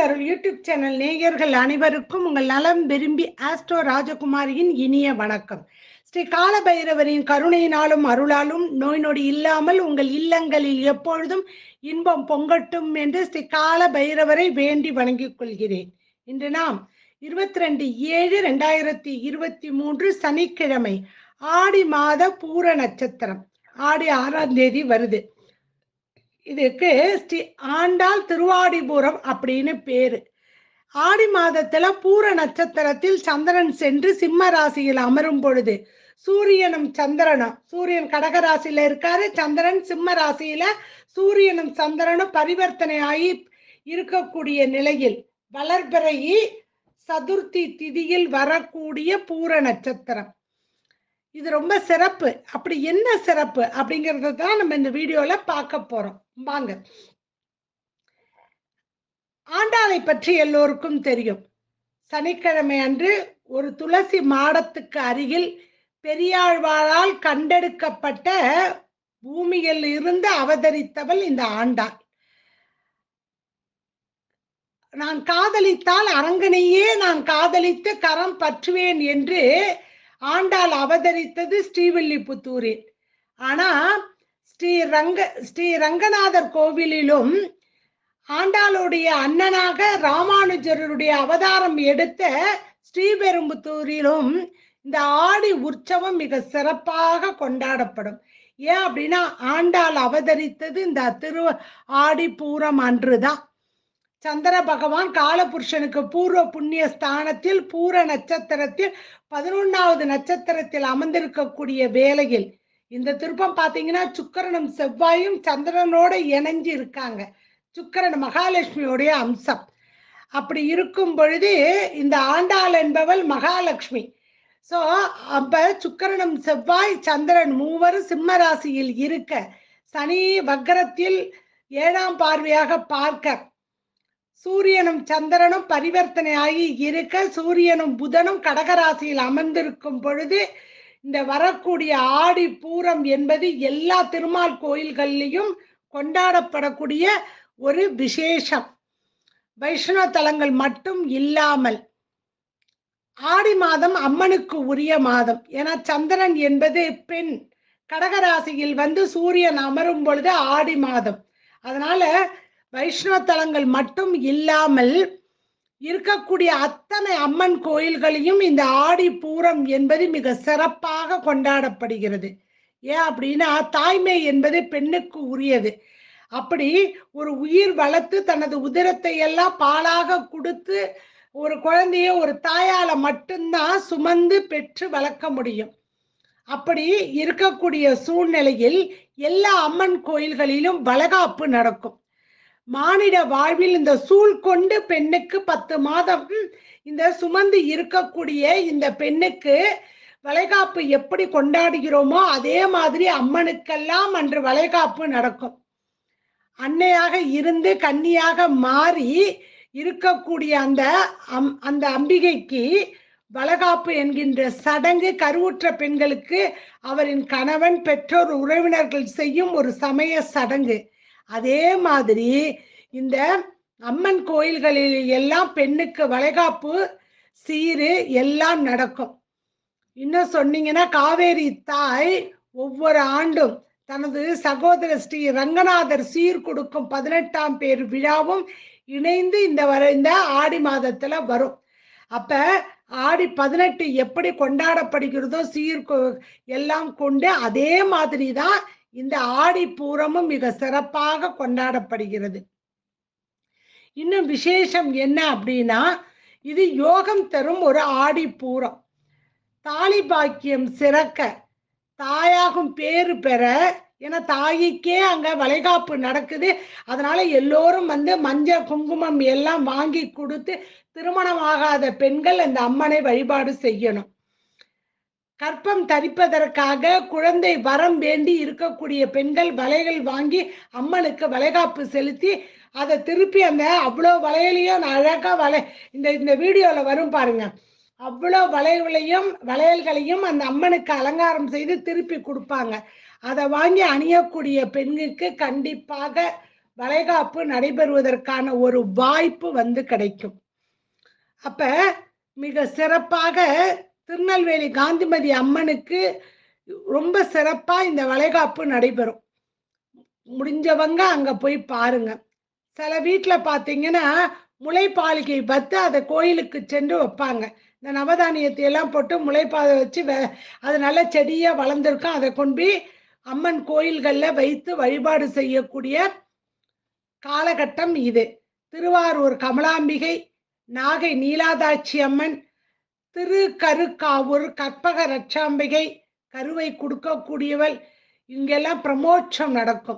அருள் YouTube channel நேயர்கள் அனைவருக்கும் உங்கள் நலம் விரும்பி ஆஸ்ட்ரோ ராஜகுமாரியின் இனிய வணக்கம் ஸ்ரீ காலபைரவரின் கருணையினாலும் அருளாலும் நோய் நொடி இல்லாமல் உங்கள் இல்லங்களில் எப்பொழுதும் இன்பம் பொங்கட்டும் என்று ஸ்ரீ கால பைரவரை வேண்டி வணங்கிக் கொள்கிறேன் இன்று நாம் இருபத்தி ரெண்டு ஏழு ரெண்டாயிரத்தி இருபத்தி மூன்று சனிக்கிழமை ஆடி மாத பூர நட்சத்திரம் ஆடி ஆறாம் தேதி வருது இதுக்கு ஸ்ரீ ஆண்டாள் திருவாடிபுரம் அப்படின்னு பேரு ஆடி மாதத்துல பூர நட்சத்திரத்தில் சந்திரன் சென்று சிம்ம ராசியில் அமரும் பொழுது சூரியனும் சந்திரனும் சூரியன் கடக ராசியில இருக்காரு சந்திரன் சிம்ம ராசியில சூரியனும் சந்திரனும் பரிவர்த்தனை ஆகி இருக்கக்கூடிய நிலையில் வளர்பிறை சதுர்த்தி திதியில் வரக்கூடிய பூர நட்சத்திரம் இது ரொம்ப சிறப்பு அப்படி என்ன சிறப்பு அப்படிங்கறத தான் நம்ம இந்த வீடியோல பார்க்க போறோம் வாங்க ஆண்டாளை பற்றி எல்லோருக்கும் தெரியும் சனிக்கிழமை அன்று ஒரு துளசி மாடத்துக்கு அருகில் பெரியாழ்வாரால் கண்டெடுக்கப்பட்ட பூமியில் இருந்து அவதரித்தவள் இந்த ஆண்டாள் நான் காதலித்தால் அரங்கனையே நான் காதலித்து கரம் பற்றுவேன் என்று ஆண்டாள் அவதரித்தது ஸ்ரீவில்லிபுத்தூரில் ஆனா ஸ்ரீ ரங்க ஸ்ரீ ரங்கநாதர் கோவிலிலும் ஆண்டாளுடைய அண்ணனாக ராமானுஜருடைய அவதாரம் எடுத்த ஸ்ரீபெரும்புத்தூரிலும் இந்த ஆடி உற்சவம் மிக சிறப்பாக கொண்டாடப்படும் ஏன் அப்படின்னா ஆண்டாள் அவதரித்தது இந்த திரு ஆடி பூரம் அன்றுதான் சந்திர பகவான் காலபுருஷனுக்கு பூர்வ புண்ணிய ஸ்தானத்தில் பூர நட்சத்திரத்தில் பதினொன்னாவது நட்சத்திரத்தில் அமர்ந்திருக்கக்கூடிய வேளையில் இந்த திருப்பம் பார்த்தீங்கன்னா சுக்கரனும் செவ்வாயும் சந்திரனோட இணைஞ்சு இருக்காங்க சுக்கரன் மகாலட்சுமியோடைய அம்சம் அப்படி இருக்கும் பொழுது இந்த ஆண்டாள் என்பவள் மகாலட்சுமி ஸோ அப்ப சுக்கரனும் செவ்வாய் சந்திரன் மூவரும் சிம்ம ராசியில் இருக்க சனி வக்கரத்தில் ஏழாம் பார்வையாக பார்க்க சூரியனும் சந்திரனும் பரிவர்த்தனை ஆகி இருக்க சூரியனும் புதனும் கடகராசியில் அமர்ந்திருக்கும் பொழுது இந்த வரக்கூடிய ஆடி பூரம் என்பது எல்லா திருமால் கோயில்கள்லையும் கொண்டாடப்படக்கூடிய ஒரு விசேஷம் வைஷ்ணவ தலங்கள் மட்டும் இல்லாமல் ஆடி மாதம் அம்மனுக்கு உரிய மாதம் ஏன்னா சந்திரன் என்பது பெண் கடகராசியில் வந்து சூரியன் அமரும் பொழுது ஆடி மாதம் அதனால வைஷ்ணவ தலங்கள் மட்டும் இல்லாமல் இருக்கக்கூடிய அத்தனை அம்மன் கோயில்களையும் இந்த ஆடி பூரம் என்பது மிக சிறப்பாக கொண்டாடப்படுகிறது ஏன் அப்படின்னா தாய்மை என்பது பெண்ணுக்கு உரியது அப்படி ஒரு உயிர் வளர்த்து தனது உதிரத்தை எல்லாம் பாலாக கொடுத்து ஒரு குழந்தைய ஒரு தாயால மட்டும்தான் சுமந்து பெற்று வளர்க்க முடியும் அப்படி இருக்கக்கூடிய சூழ்நிலையில் எல்லா அம்மன் கோயில்களிலும் வளகாப்பு நடக்கும் மானிட வாழ்வில் இந்த சூழ் கொண்டு பெண்ணுக்கு பத்து மாதம் இந்த சுமந்து இருக்கக்கூடிய இந்த பெண்ணுக்கு வளைகாப்பு எப்படி கொண்டாடுகிறோமோ அதே மாதிரி அம்மனுக்கெல்லாம் அன்று வளைகாப்பு நடக்கும் அன்னையாக இருந்து கன்னியாக மாறி இருக்கக்கூடிய அந்த அம் அந்த அம்பிகைக்கு வளகாப்பு என்கின்ற சடங்கு கருவுற்ற பெண்களுக்கு அவரின் கணவன் பெற்றோர் உறவினர்கள் செய்யும் ஒரு சமய சடங்கு அதே மாதிரி இந்த அம்மன் கோயில்களில் எல்லாம் பெண்ணுக்கு வளைகாப்பு சீரு எல்லாம் நடக்கும் இன்னும் சொன்னீங்கன்னா காவேரி தாய் ஒவ்வொரு ஆண்டும் தனது சகோதர ஸ்ரீ ரங்கநாதர் சீர் கொடுக்கும் பதினெட்டாம் பேர் விழாவும் இணைந்து இந்த வர இந்த ஆடி மாதத்துல வரும் அப்ப ஆடி பதினெட்டு எப்படி கொண்டாடப்படுகிறதோ சீர் எல்லாம் கொண்டு அதே மாதிரி தான் இந்த ஆடி பூரமும் மிக சிறப்பாக கொண்டாடப்படுகிறது இன்னும் விசேஷம் என்ன அப்படின்னா இது யோகம் தரும் ஒரு ஆடி பூரம் தாலி பாக்கியம் சிறக்க தாயாகும் பேரு பெற ஏன்னா தாய்க்கே அங்க வளைகாப்பு நடக்குது அதனால எல்லோரும் வந்து மஞ்சள் குங்குமம் எல்லாம் வாங்கி கொடுத்து திருமணமாகாத பெண்கள் அந்த அம்மனை வழிபாடு செய்யணும் கற்பம் தரிப்பதற்காக குழந்தை வரம் வேண்டி இருக்கக்கூடிய பெண்கள் வலைகள் வாங்கி அம்மனுக்கு வளைகாப்பு செலுத்தி அதை திருப்பி அந்த அவ்வளோ வளையலையும் அழகா வளை இந்த இந்த வீடியோல வரும் பாருங்க அவ்வளோ வளையலையும் வளையல்களையும் அந்த அம்மனுக்கு அலங்காரம் செய்து திருப்பி கொடுப்பாங்க அதை வாங்கி அணியக்கூடிய பெண்ணுக்கு கண்டிப்பாக வளைகாப்பு நடைபெறுவதற்கான ஒரு வாய்ப்பு வந்து கிடைக்கும் அப்ப மிக சிறப்பாக திருநெல்வேலி காந்திமதி அம்மனுக்கு ரொம்ப சிறப்பா இந்த வளைகாப்பு நடைபெறும் முடிஞ்சவங்க அங்க போய் பாருங்க சில வீட்டுல பாத்தீங்கன்னா முளைப்பாலிகை பத்து அதை கோயிலுக்கு சென்று வைப்பாங்க இந்த நவதானியத்தை எல்லாம் போட்டு முளைப்பாதை வச்சு வெ- அது நல்ல செடியா வளர்ந்துருக்கும் அதை கொண்டு போய் அம்மன் கோயில்கள்ல வைத்து வழிபாடு செய்யக்கூடிய காலகட்டம் இது திருவாரூர் கமலாம்பிகை நாகை நீலாதாட்சி அம்மன் திருக்கருக்காவூர் கற்பக ரட்சாம்பிகை கருவை கொடுக்கக்கூடியவள் இங்கெல்லாம் பிரமோட்சம் நடக்கும்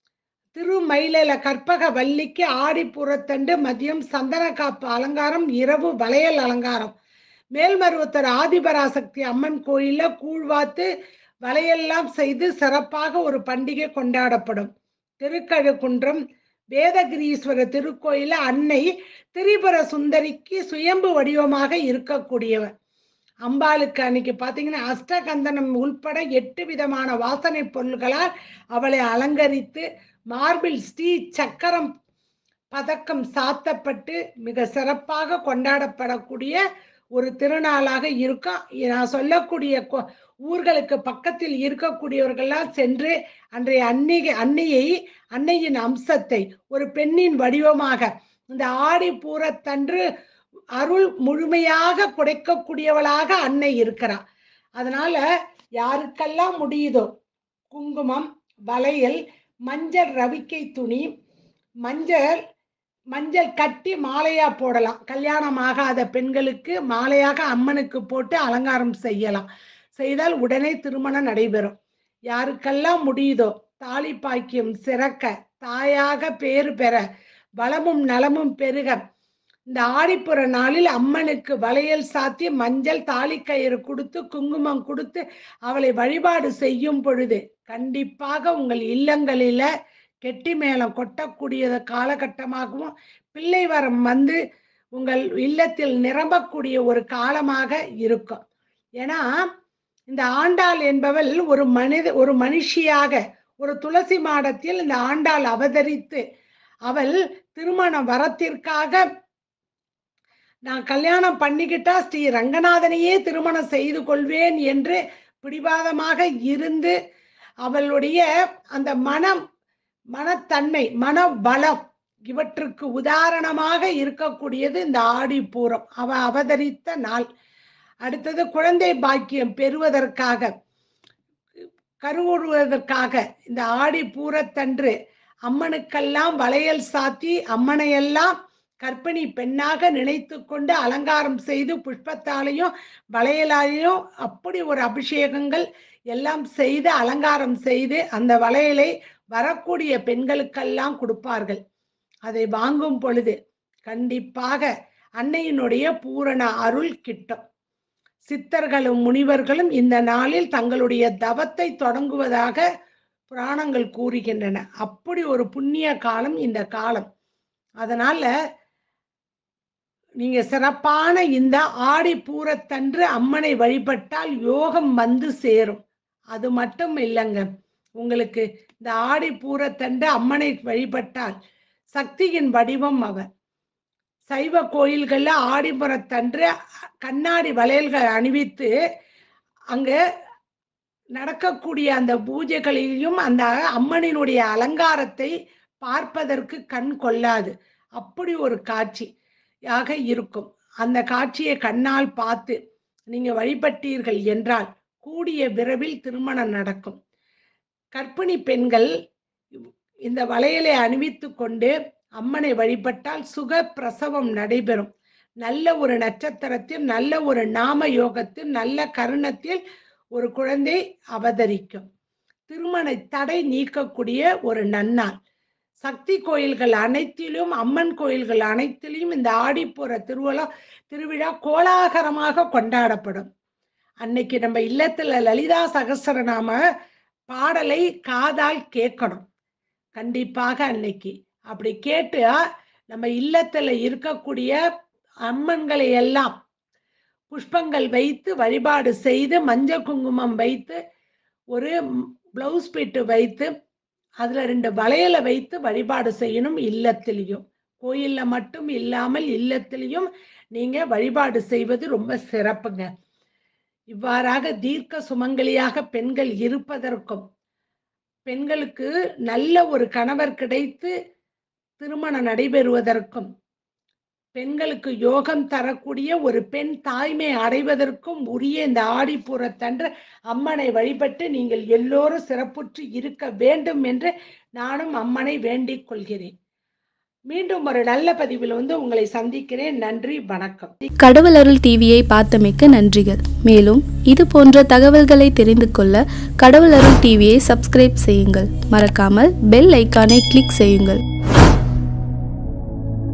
திருமயில கற்பக வள்ளிக்கு ஆடிப்புறத்தண்டு மதியம் சந்தன காப்பு அலங்காரம் இரவு வளையல் அலங்காரம் மேல்மருவத்தர் ஆதிபராசக்தி அம்மன் கோயில்ல கூழ்வாத்து வளையெல்லாம் செய்து சிறப்பாக ஒரு பண்டிகை கொண்டாடப்படும் திருக்கழுக்குன்றம் வேதகிரீஸ்வரர் திருக்கோயில அன்னை திரிபுர சுந்தரிக்கு சுயம்பு வடிவமாக இருக்கக்கூடியவர் அம்பாளுக்கு அன்னைக்கு பாத்தீங்கன்னா அஷ்டகந்தனம் உள்பட எட்டு விதமான வாசனை பொருள்களால் அவளை அலங்கரித்து மார்பிள் ஸ்ரீ சக்கரம் பதக்கம் சாத்தப்பட்டு மிக சிறப்பாக கொண்டாடப்படக்கூடிய ஒரு திருநாளாக இருக்கும் நான் சொல்லக்கூடிய கொ- ஊர்களுக்கு பக்கத்தில் இருக்கக்கூடியவர்கள்லாம் சென்று அன்றைய அன்னிகை அன்னையை அன்னையின் அம்சத்தை ஒரு பெண்ணின் வடிவமாக இந்த ஆடி பூரத்தன்று அருள் முழுமையாக குடைக்கக்கூடியவளாக அன்னை இருக்கிறார் அதனால யாருக்கெல்லாம் முடியுதோ குங்குமம் வளையல் மஞ்சள் ரவிக்கை துணி மஞ்சள் மஞ்சள் கட்டி மாலையா போடலாம் கல்யாணம் ஆகாத பெண்களுக்கு மாலையாக அம்மனுக்கு போட்டு அலங்காரம் செய்யலாம் செய்தால் உடனே திருமணம் நடைபெறும் யாருக்கெல்லாம் முடியுதோ தாலி பாக்கியம் சிறக்க தாயாக பேறு பெற வளமும் நலமும் பெருக இந்த ஆடிப்புற நாளில் அம்மனுக்கு வளையல் சாத்தி மஞ்சள் தாலிக்கயிறு கொடுத்து குங்குமம் கொடுத்து அவளை வழிபாடு செய்யும் பொழுது கண்டிப்பாக உங்கள் இல்லங்களில கெட்டி மேளம் கொட்டக்கூடிய காலகட்டமாகவும் பிள்ளை வரம் வந்து உங்கள் இல்லத்தில் நிரம்பக்கூடிய ஒரு காலமாக இருக்கும் ஏன்னா இந்த ஆண்டாள் என்பவள் ஒரு மனித ஒரு மனுஷியாக ஒரு துளசி மாடத்தில் இந்த ஆண்டாள் அவதரித்து அவள் திருமண வரத்திற்காக நான் கல்யாணம் பண்ணிக்கிட்டா ஸ்ரீ ரங்கநாதனையே திருமணம் செய்து கொள்வேன் என்று பிடிவாதமாக இருந்து அவளுடைய அந்த மனம் மனத்தன்மை மன பலம் இவற்றுக்கு உதாரணமாக இருக்கக்கூடியது இந்த ஆடிப்பூரம் அவ அவதரித்த நாள் அடுத்தது குழந்தை பாக்கியம் பெறுவதற்காக கருவுறுவதற்காக இந்த ஆடி பூரத்தன்று அம்மனுக்கெல்லாம் வளையல் சாத்தி அம்மனையெல்லாம் கர்ப்பிணி பெண்ணாக நினைத்து கொண்டு அலங்காரம் செய்து புஷ்பத்தாலையும் வளையலாலையும் அப்படி ஒரு அபிஷேகங்கள் எல்லாம் செய்து அலங்காரம் செய்து அந்த வளையலை வரக்கூடிய பெண்களுக்கெல்லாம் கொடுப்பார்கள் அதை வாங்கும் பொழுது கண்டிப்பாக அன்னையினுடைய பூரண அருள் கிட்டும் சித்தர்களும் முனிவர்களும் இந்த நாளில் தங்களுடைய தவத்தை தொடங்குவதாக புராணங்கள் கூறுகின்றன அப்படி ஒரு புண்ணிய காலம் இந்த காலம் அதனால நீங்க சிறப்பான இந்த ஆடி பூரத்தன்று அம்மனை வழிபட்டால் யோகம் வந்து சேரும் அது மட்டும் இல்லைங்க உங்களுக்கு இந்த ஆடி பூரத்தன்று அம்மனை வழிபட்டால் சக்தியின் வடிவம் அவர் சைவ கோயில்கள்ல ஆடிப்புறத்தன்று கண்ணாடி வளையல்கள் அணிவித்து அங்க நடக்கக்கூடிய அந்த பூஜைகளிலும் அந்த அம்மனினுடைய அலங்காரத்தை பார்ப்பதற்கு கண் கொள்ளாது அப்படி ஒரு காட்சியாக இருக்கும் அந்த காட்சியை கண்ணால் பார்த்து நீங்க வழிபட்டீர்கள் என்றால் கூடிய விரைவில் திருமணம் நடக்கும் கர்ப்பிணி பெண்கள் இந்த வளையலை அணிவித்து கொண்டு அம்மனை வழிபட்டால் சுக பிரசவம் நடைபெறும் நல்ல ஒரு நட்சத்திரத்தில் நல்ல ஒரு நாம யோகத்தில் நல்ல கருணத்தில் ஒரு குழந்தை அவதரிக்கும் திருமண தடை நீக்கக்கூடிய ஒரு நன்னாள் சக்தி கோயில்கள் அனைத்திலும் அம்மன் கோயில்கள் அனைத்திலும் இந்த ஆடிப்புற திருவிழா திருவிழா கோலாகலமாக கொண்டாடப்படும் அன்னைக்கு நம்ம இல்லத்துல லலிதா சகஸ்ரநாம பாடலை காதால் கேட்கணும் கண்டிப்பாக அன்னைக்கு அப்படி கேட்டு நம்ம இல்லத்துல இருக்கக்கூடிய அம்மன்களை எல்லாம் புஷ்பங்கள் வைத்து வழிபாடு செய்து மஞ்சள் குங்குமம் வைத்து ஒரு பிளவுஸ் பிட்டு வைத்து அதுல ரெண்டு வளையலை வைத்து வழிபாடு செய்யணும் இல்லத்திலையும் கோயில்ல மட்டும் இல்லாமல் இல்லத்திலையும் நீங்க வழிபாடு செய்வது ரொம்ப சிறப்புங்க இவ்வாறாக தீர்க்க சுமங்கலியாக பெண்கள் இருப்பதற்கும் பெண்களுக்கு நல்ல ஒரு கணவர் கிடைத்து திருமணம் நடைபெறுவதற்கும் பெண்களுக்கு யோகம் தரக்கூடிய ஒரு பெண் தாய்மை அடைவதற்கும் உரிய இந்த ஆடிப்பூரத்தன்று அம்மனை வழிபட்டு நீங்கள் எல்லோரும் சிறப்புற்று இருக்க வேண்டும் என்று நானும் அம்மனை வேண்டிக் கொள்கிறேன் மீண்டும் ஒரு நல்ல பதிவில் வந்து உங்களை சந்திக்கிறேன் நன்றி வணக்கம் கடவுள் அருள் டிவியை பார்த்தமைக்கு நன்றிகள் மேலும் இது போன்ற தகவல்களை தெரிந்து கொள்ள கடவுள் அருள் டிவியை சப்ஸ்கிரைப் செய்யுங்கள் மறக்காமல் பெல் ஐக்கானை கிளிக் செய்யுங்கள்